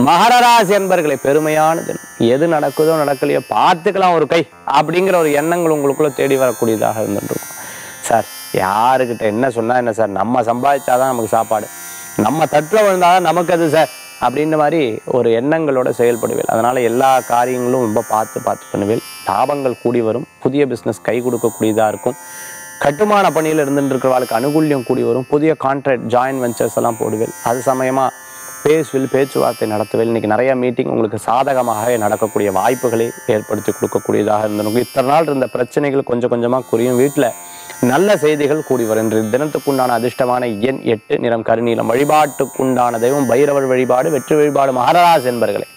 மகரராசி என்பர்களை பெருமையான தினம் எது நடக்குதோ நடக்கலையோ பார்த்துக்கலாம் ஒரு கை அப்படிங்கிற ஒரு எண்ணங்கள் உங்களுக்குள்ள தேடி வரக்கூடியதாக இருந்துருக்கும் சார் யாருக்கிட்ட என்ன சொன்னா என்ன சார் நம்ம சம்பாதிச்சாதான் நமக்கு சாப்பாடு நம்ம தட்டில் விழுந்தாதான் நமக்கு அது சார் அப்படின்ற மாதிரி ஒரு எண்ணங்களோட செயல்படுவேன் அதனால எல்லா காரியங்களும் ரொம்ப பார்த்து பார்த்து பண்ணுவேன் லாபங்கள் கூடி வரும் புதிய பிஸ்னஸ் கை கொடுக்கக்கூடியதாக இருக்கும் கட்டுமான பணியில் இருந்துட்டு இருக்கிறவர்களுக்கு அனுகூல்யம் கூடி வரும் புதிய கான்ட்ராக்ட் ஜாயின் வெஞ்சர்ஸ் எல்லாம் போடுவேன் அது சமயமா பேசுவில் பேச்சுவார்த்தை நடத்துவேன் இன்னைக்கு நிறைய மீட்டிங் உங்களுக்கு சாதகமாக நடக்கக்கூடிய வாய்ப்புகளை ஏற்படுத்தி கொடுக்கக்கூடியதாக இருந்திருக்கும் இத்தனை நாள் இருந்த பிரச்சனைகள் கொஞ்சம் கொஞ்சமாக குறையும் வீட்டில் நல்ல செய்திகள் கூடி வரும் இன்று தினத்துக்குண்டான அதிர்ஷ்டமான எண் எட்டு நிறம் கருநீலம் வழிபாட்டுக்குண்டான தெய்வம் பைரவர் வழிபாடு வெற்றி வழிபாடு மகாராஜ் என்பர்களே